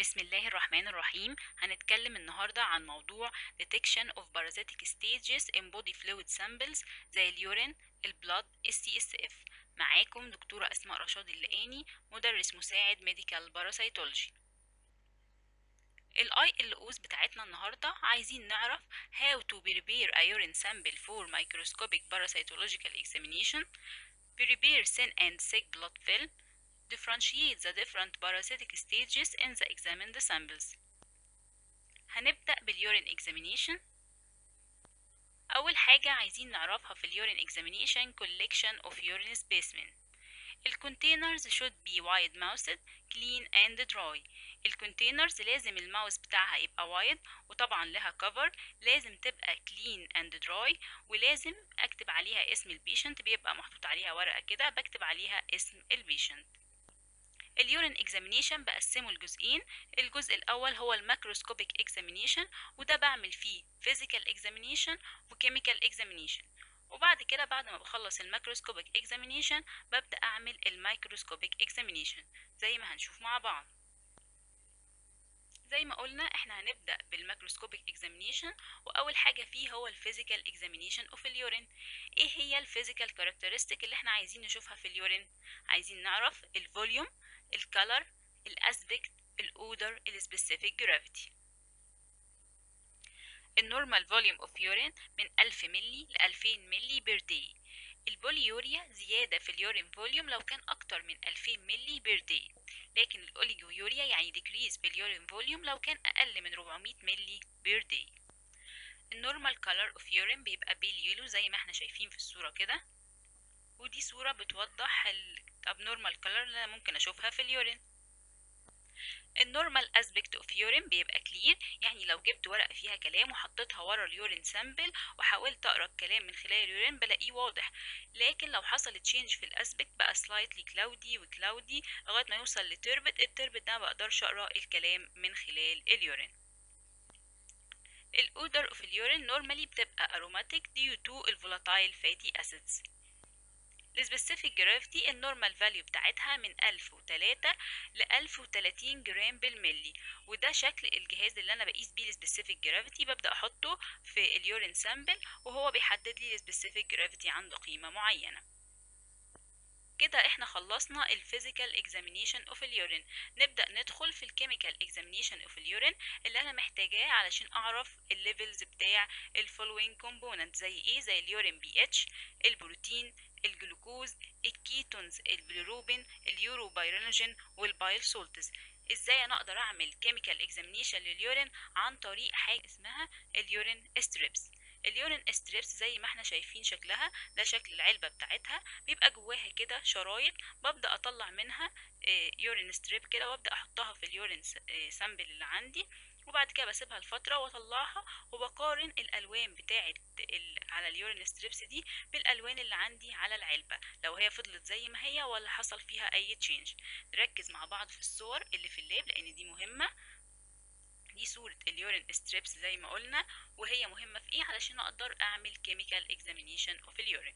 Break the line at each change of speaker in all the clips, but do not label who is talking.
بسم الله الرحمن الرحيم هنتكلم النهاردة عن موضوع detection of parasitic stages in body fluid samples زي اليورين البلاد السي اس اف معاكم دكتورة اسماء رشاد اللقاني مدرس مساعد ميديكال باراسيتولوجي الاي ال اوز بتاعتنا النهاردة عايزين نعرف how to prepare a urine sample for microscopic parasitological examination prepare thin and thick blood film differentiate the different parasitic stages in the examined samples هنبدأ باليورين examination أول حاجة عايزين نعرفها في اليورين examination collection of urine specimen الكونتينرز should be wide mouthed clean and dry الكونتينرز لازم الماوس بتاعها يبقى وايد وطبعا لها كفر لازم تبقى clean and dry ولازم اكتب عليها اسم البيشنت بيبقى محطوط عليها ورقة كده بكتب عليها اسم البيشنت اليورين اكزامينيشن بقسمه لجزئين الجزء الاول هو الماكروسكوبيك اكزامينيشن وده بعمل فيه فيزيكال اكزامينيشن وكيميكال اكزامينيشن وبعد كده بعد ما بخلص الماكروسكوبيك اكزامينيشن ببدا اعمل الميكروسكوبيك اكزامينيشن زي ما هنشوف مع بعض زي ما قلنا احنا هنبدا بالماكروسكوبيك اكزامينيشن واول حاجه فيه هو الفيزيكال اكزامينيشن اوف اليورين ايه هي الفيزيكال كاركترستيك اللي احنا عايزين نشوفها في اليورين عايزين نعرف الفوليوم الكالر الاسبكت الاودر السبيسيفيك جرافيتي النورمال فوليوم اوف يورين من 1000 ملي ل 2000 ملي بير داي البوليوريا زيادة في اليورين فوليوم لو كان أكتر من 2000 ملي بير داي لكن الأوليجويوريا يعني ديكريز باليورين فوليوم لو كان أقل من 400 ملي بير داي النورمال كولر اوف يورين بيبقى بيل يلو زي ما احنا شايفين في الصورة كده ودي صورة بتوضح الابنورمال كولر اللي انا ممكن اشوفها في اليورين النورمال اسبكت اوف يورين بيبقى كلير يعني لو جبت ورقه فيها كلام وحطيتها ورا اليورين سامبل وحاولت اقرا الكلام من خلال اليورين بلاقيه واضح لكن لو حصل تشينج في الاسبكت بقى سلايتلي كلاودي وكلاودي لغايه ما يوصل لتربت التربت ده ما بقدرش اقرا الكلام من خلال اليورين الاودر اوف اليورين نورمالي بتبقى aromatic due to الفولاتايل فاتي acids السبيسيفيك جرافيتي النورمال فاليو بتاعتها من 1003 ل 1030 جرام بالملي وده شكل الجهاز اللي انا بقيس بيه السبيسيفيك جرافيتي ببدا احطه في اليورين سامبل وهو بيحدد لي السبيسيفيك جرافيتي عنده قيمه معينه كده احنا خلصنا الفيزيكال اكزامينيشن اوف اليورين نبدا ندخل في الكيميكال اكزامينيشن اوف اليورين اللي انا محتاجاه علشان اعرف الليفلز بتاع الفولوينج كومبوننت زي ايه زي اليورين بي اتش البروتين الجلوكوز الكيتونز البيليروبين اليوروبايرينوجين والبايل سولتز ازاي انا اقدر اعمل كيميكال اكزامينيشن لليورين عن طريق حاجه اسمها اليورين ستريبس اليورين ستريبس زي ما احنا شايفين شكلها ده شكل العلبة بتاعتها بيبقى جواها كده شرايط ببدأ اطلع منها يورين ستريب كده وابدأ احطها في اليورين سامبل اللي عندي وبعد كده بسيبها لفترة واطلعها وبقارن الالوان بتاعت على اليورين ستريبس دي بالالوان اللي عندي على العلبة لو هي فضلت زي ما هي ولا حصل فيها اي تشينج نركز مع بعض في الصور اللي في اللاب لان دي مهمة دي صورة اليورين ستريبس زي ما قلنا وهي مهمة في ايه علشان اقدر اعمل كيميكال اكزامينيشن اوف اليورين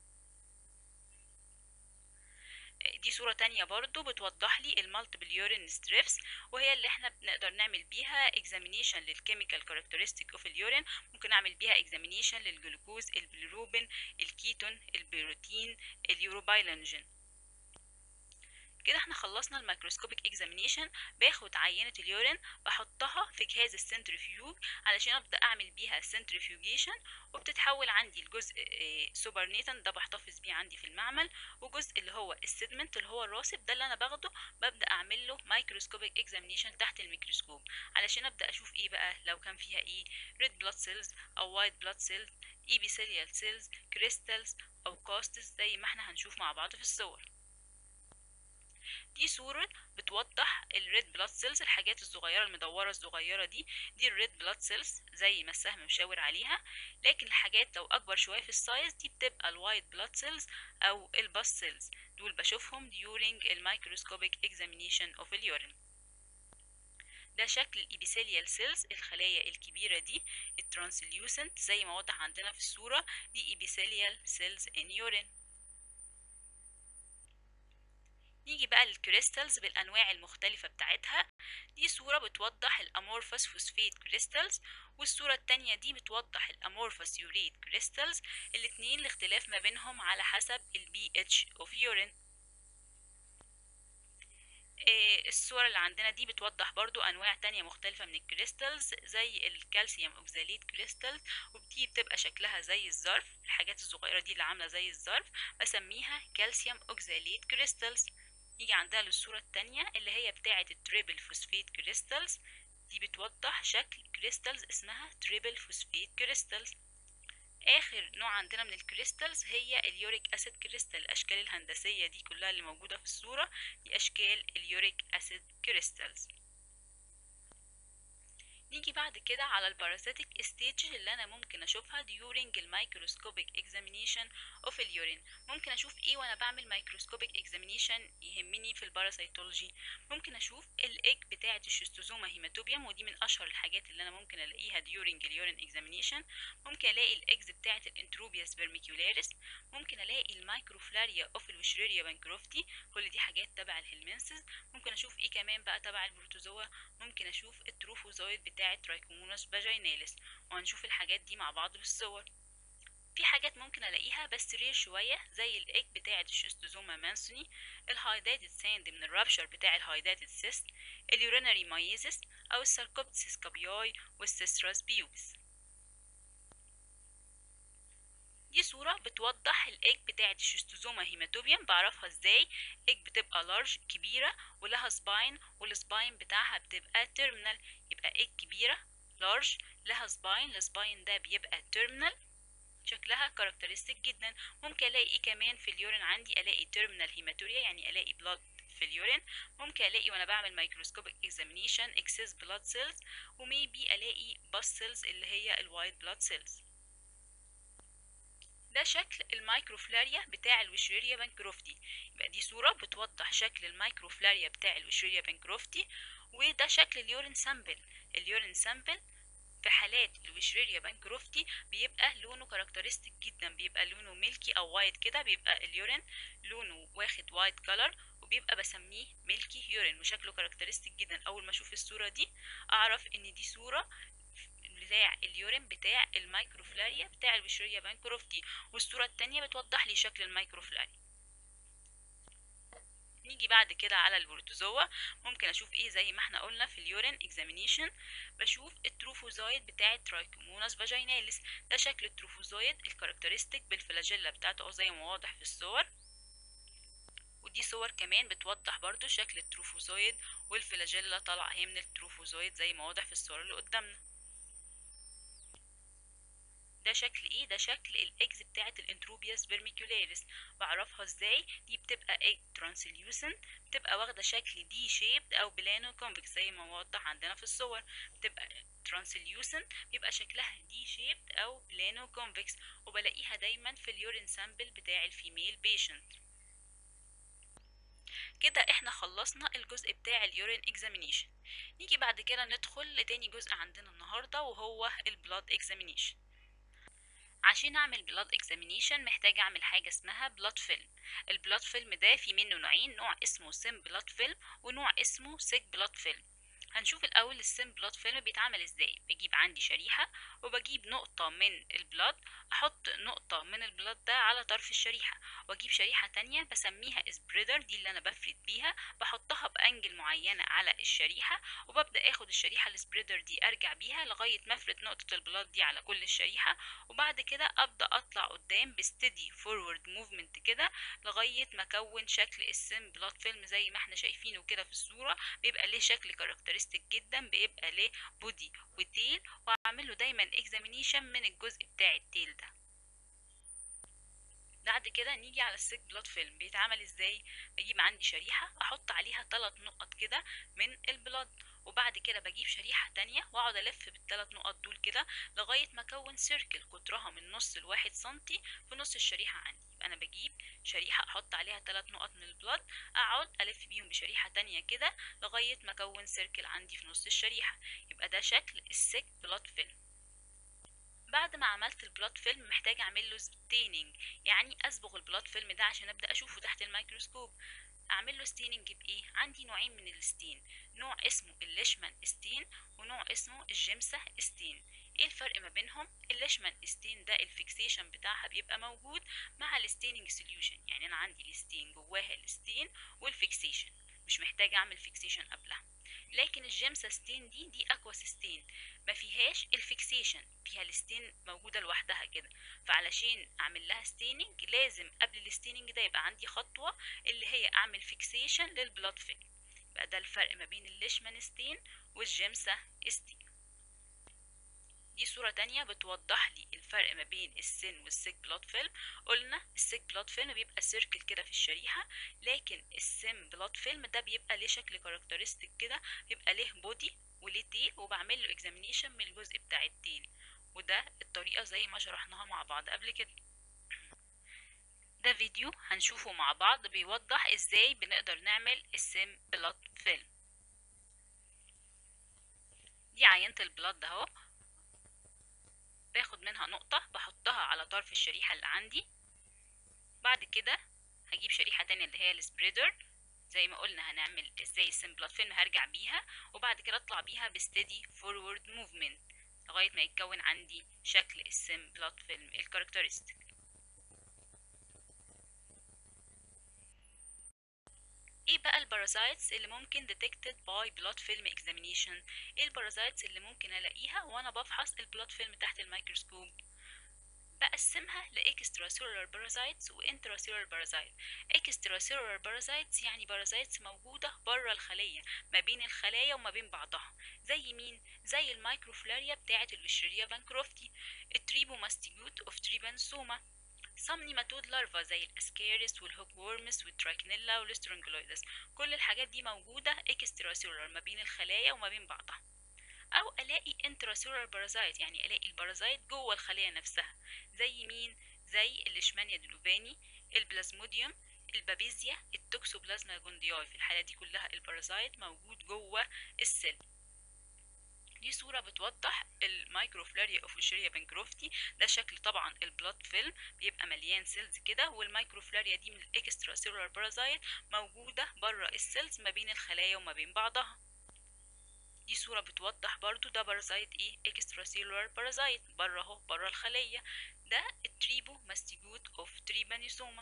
دي صورة تانية برضو بتوضح لي المالتيبل يورين ستريبس وهي اللي احنا بنقدر نعمل بيها اكزامينيشن للكيميكال كاركترستيك اوف اليورين ممكن اعمل بيها اكزامينيشن للجلوكوز البيليروبين الكيتون البيروتين اليوروبايلينجين كده احنا خلصنا الميكروسكوبيك اكزامينيشن باخد عينة اليورين بحطها في جهاز السنترفيوج علشان ابدا اعمل بيها سنترفيوجيشن وبتتحول عندي لجزء سوبرنيتن ده بحتفظ بيه عندي في المعمل وجزء اللي هو السيدمنت اللي هو الراسب ده اللي انا باخده ببدا اعمل له مايكروسكوبيك اكزامينيشن تحت الميكروسكوب علشان ابدا اشوف ايه بقى لو كان فيها ايه ريد بلاد سيلز او وايت بلاد سيلز ايبيثيليال سيلز كريستالز او كاستس زي ما احنا هنشوف مع بعض في الصور دي صورة بتوضح الريد بلاد سيلز الحاجات الصغيرة المدورة الصغيرة دي دي الريد بلاد سيلز زي ما السهم مشاور عليها لكن الحاجات لو أكبر شوية في السايز دي بتبقى الوايت بلاد سيلز أو الباس سيلز دول بشوفهم during الميكروسكوبيك examination of اليورين ده شكل الإبيثيليال سيلز الخلايا الكبيرة دي الترانسليوسنت زي ما واضح عندنا في الصورة دي إبيثيليال سيلز in urine نيجي بقى للكريستالز بالانواع المختلفة بتاعتها دي صورة بتوضح الامورفوس فوسفيت كريستالز والصورة التانية دي بتوضح الامورفوس يوريت كريستالز الاتنين الاختلاف ما بينهم على حسب البي اتش اوف يورين الصور اللي عندنا دي بتوضح برضو انواع تانية مختلفة من الكريستالز زي الكالسيوم اوكزاليت كريستالز ودي بتبقى شكلها زي الظرف الحاجات الصغيرة دي اللي عاملة زي الظرف بسميها كالسيوم اوكزاليت كريستالز نيجي عندها للصورة التانية اللي هي بتاعة التريبل فوسفيت كريستالز دي بتوضح شكل كريستالز اسمها تريبل فوسفيت كريستالز اخر نوع عندنا من الكريستالز هي اليوريك اسيد كريستال الاشكال الهندسيه دي كلها اللي موجوده في الصوره دي اشكال اليوريك اسيد كريستالز نيجي بعد كده على الباراسيتيك ستيج اللي انا ممكن اشوفها during الميكروسكوبيك examination of اليورين ممكن اشوف ايه وانا بعمل مايكروسكوبيك examination يهمني في الباراسيتولوجي ممكن اشوف الايج بتاعه الشيستوزوما هيماتوبيوم ودي من اشهر الحاجات اللي انا ممكن الاقيها during اليورين examination ممكن الاقي الايجز بتاعه الانتروبياس فيرميكولاريس ممكن الاقي المايكروفلاريا اوف الوشريريا بانكروفتي كل دي حاجات تبع الهلمنسز ممكن اشوف ايه كمان بقى تبع البروتوزوا ممكن اشوف التروفوزويد بتاعه ترايكوموناس فاجيناليس وهنشوف الحاجات دي مع بعض بالصور في حاجات ممكن الاقيها بس رير شويه زي الايج بتاعه الشيستوزوما مانسوني الهايداتد ساند من الرابشر بتاع الهايداتد سيست اليورينري مايزس او الساركوبتسيس كابياي والسيستراس بيوبس دي صورة بتوضح الايج بتاعة الشيستوزوما هيماتوبيوم بعرفها ازاي ايج بتبقى لارج كبيرة ولها سباين والسباين بتاعها بتبقى تيرمينال يبقى ايج كبيرة لارج لها سباين السباين ده بيبقى تيرمينال شكلها كاركترستيك جدا ممكن الاقي ايه كمان في اليورين عندي الاقي تيرمينال هيماتوريا يعني الاقي بلاد في اليورين ممكن الاقي وانا بعمل مايكروسكوبيك اكزامينيشن اكسس بلاد سيلز وميبي الاقي باس سيلز اللي هي الوايت بلاد سيلز ده شكل المايكروفلاريا بتاع الوشريريا بانكروفتي يبقى دي صورة بتوضح شكل المايكروفلاريا بتاع الوشريريا بانكروفتي وده شكل اليورين سامبل اليورين سامبل في حالات الوشريريا بانكروفتي بيبقى لونه كاركترستيك جدا بيبقى لونه ميلكي او وايت كده بيبقى اليورين لونه واخد وايت كلر وبيبقى بسميه ميلكي يورين وشكله كاركترستيك جدا اول ما اشوف الصورة دي اعرف ان دي صورة بتاع اليورين بتاع المايكروفلاريا بتاع الوشرية بانكروفتي والصورة التانية بتوضح لي شكل المايكروفلاريا نيجي بعد كده على البروتوزوا ممكن اشوف ايه زي ما احنا قلنا في اليورين اكزامينيشن بشوف التروفوزويد بتاع ترايكوموناس فاجيناليس ده شكل التروفوزويد الكاركترستيك بالفلاجيلا بتاعته اهو زي ما واضح في الصور ودي صور كمان بتوضح برضو شكل التروفوزويد والفلاجيلا طالعه اهي من التروفوزويد زي ما واضح في الصور اللي قدامنا ده شكل ايه ده شكل الاكس بتاعه الانتروبياس فيرميكولاريس بعرفها ازاي دي بتبقى ايج ترانسليوسنت بتبقى واخده شكل دي شيبد او بلانو كونفكس زي ما واضح عندنا في الصور بتبقى ترانسليوسنت بيبقى شكلها دي شيبد او بلانو كونفكس وبلاقيها دايما في اليورين سامبل بتاع الفيميل بيشنت كده احنا خلصنا الجزء بتاع اليورين اكزامينيشن نيجي بعد كده ندخل لتاني جزء عندنا النهارده وهو البلاد اكزامينيشن عشان اعمل بلاد اكزامينيشن محتاج اعمل حاجه اسمها بلاد فيلم البلاد فيلم ده في منه نوعين نوع اسمه سيم بلاد فيلم ونوع اسمه سيك بلاد فيلم هنشوف الاول السيم بلاد فيلم بيتعمل ازاي بجيب عندي شريحه وبجيب نقطه من البلاد احط نقطه من البلاد ده على طرف الشريحه واجيب شريحه تانية بسميها سبريدر دي اللي انا بفرد بيها بحطها بانجل معينه على الشريحه وببدا اخد الشريحه السبريدر دي ارجع بيها لغايه ما افرد نقطه البلاد دي على كل الشريحه وبعد كده ابدا اطلع قدام بستدي فورورد موفمنت كده لغايه ما اكون شكل السيم بلاد فيلم زي ما احنا شايفينه كده في الصوره بيبقى ليه شكل كاركترستيك جدا بيبقى ليه بودي وتيل واعمل له دايما اكزامينيشن من الجزء بتاع التيل ده بعد كده نيجي على السيك بلاد فيلم بيتعمل ازاي بجيب عندي شريحه احط عليها ثلاث نقط كده من البلاد وبعد كده بجيب شريحة تانية واقعد الف بالثلاث نقط دول كده لغاية ما اكون سيركل قطرها من نص لواحد سنتي في نص الشريحة عندي يبقى انا بجيب شريحة احط عليها ثلاث نقط من البلاد اقعد الف بيهم بشريحة تانية كده لغاية ما اكون سيركل عندي في نص الشريحة يبقى ده شكل السيك بلاد فيلم بعد ما عملت البلاد فيلم محتاج اعمل له ستيننج يعني اصبغ البلاد فيلم ده عشان ابدا اشوفه تحت الميكروسكوب اعمل له ستيننج بايه عندي نوعين من الستين نوع اسمه الليشمان ستين ونوع اسمه الجمسة ستين ايه الفرق ما بينهم الليشمان ستين ده الفيكسيشن بتاعها بيبقى موجود مع الستيننج سوليوشن يعني انا عندي الستين جواها الستين والفيكسيشن مش محتاج اعمل فيكسيشن قبلها لكن الجيمسا ستين دي دي اكوا ستين ما فيهاش الفيكسيشن فيها الستين موجودة لوحدها كده فعلشان اعمل لها ستيننج لازم قبل الستيننج ده يبقى عندي خطوة اللي هي اعمل فيكسيشن للبلاد فيلم يبقى ده الفرق ما بين الليشمان ستين والجيمسا ستين دي صورة تانية بتوضح لي الفرق ما بين السن والسيك بلاد فيلم قلنا السيك بلاد فيلم بيبقى سيركل كده في الشريحة لكن السن بلاد فيلم ده بيبقى ليه شكل كاركترستيك كده بيبقى ليه بودي وليه تيل وبعمل له اكزامينيشن من الجزء بتاع التيل وده الطريقة زي ما شرحناها مع بعض قبل كده ده فيديو هنشوفه مع بعض بيوضح ازاي بنقدر نعمل السم بلاد فيلم دي عينة البلاد اهو باخد منها نقطة بحطها على طرف الشريحة اللي عندي بعد كده هجيب شريحة تانية اللي هي السبريدر زي ما قلنا هنعمل ازاي السم بلاد فيلم هرجع بيها وبعد كده اطلع بيها بستدي فورورد موفمنت لغاية ما يتكون عندي شكل السم بلاد فيلم الكاركترستيك ايه بقى البارازايتس اللي ممكن detected by blood film examination ايه البارازايتس اللي ممكن الاقيها وانا بفحص البلاد فيلم تحت الميكروسكوب بقسمها لاكسترا سيلولار بارازايتس وانترا سيلولار بارازايت اكسترا سيلولار بارازايتس يعني بارازايتس موجوده بره الخليه ما بين الخلايا وما بين بعضها زي مين زي المايكروفلاريا بتاعه الفيشريا بانكروفتي التريبوماستيجوت اوف تريبانسوما some نيماتود لارفا زي الاسكاريس والهوك وورمس والتراكنيلا والسترونجلويدس كل الحاجات دي موجودة اكسترا سيلولار ما بين الخلايا وما بين بعضها او الاقي انترا سيلولار بارازايت يعني الاقي البارازايت جوه الخلية نفسها زي مين زي الليشمانيا دلوباني البلازموديوم البابيزيا التوكسوبلازما جوندياي في الحالة دي كلها البارازايت موجود جوه السيل دي صورة بتوضح المايكروفلاريا اوفيشيريا بانكروفتي ده شكل طبعا البلاد فيلم بيبقى مليان سيلز كده والمايكروفلاريا دي من الاكسترا سيلولار بارازايت موجودة بره السيلز ما بين الخلايا وما بين بعضها دي صورة بتوضح برضو ده بارازايت ايه اكسترا سيلولار بارازايت بره اهو بره الخلية ده التريبو ماستيجوت اوف تريبانيسوما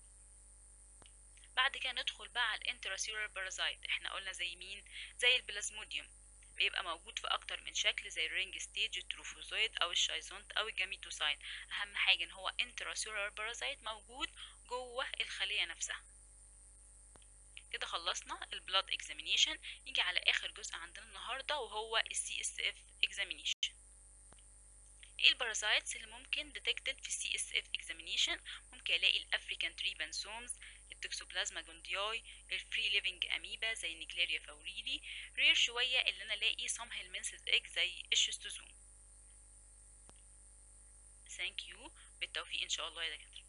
بعد كده ندخل بقى على الانتراسيلولار بارازايت احنا قلنا زي مين زي البلازموديوم بيبقى موجود في اكتر من شكل زي الرينج ستيج التروفوزويد او الشايزونت او الجاميتوسايت اهم حاجه ان هو انتراسيلولار بارازايت موجود جوه الخليه نفسها كده خلصنا البلاد اكزامينيشن نيجي على اخر جزء عندنا النهارده وهو السي اس اف اكزامينيشن ايه البارازايتس اللي ممكن ديتكتد في السي اس اف اكزامينيشن ممكن الاقي الافريكان تريبانسومز التوكسوبلازما جوندياي الفري ليفنج اميبا زي النيكليريا فوريلي رير شويه اللي انا الاقي سام هيلمنسز ايج زي الشستوزوم ثانك يو بالتوفيق ان شاء الله يا دكاتره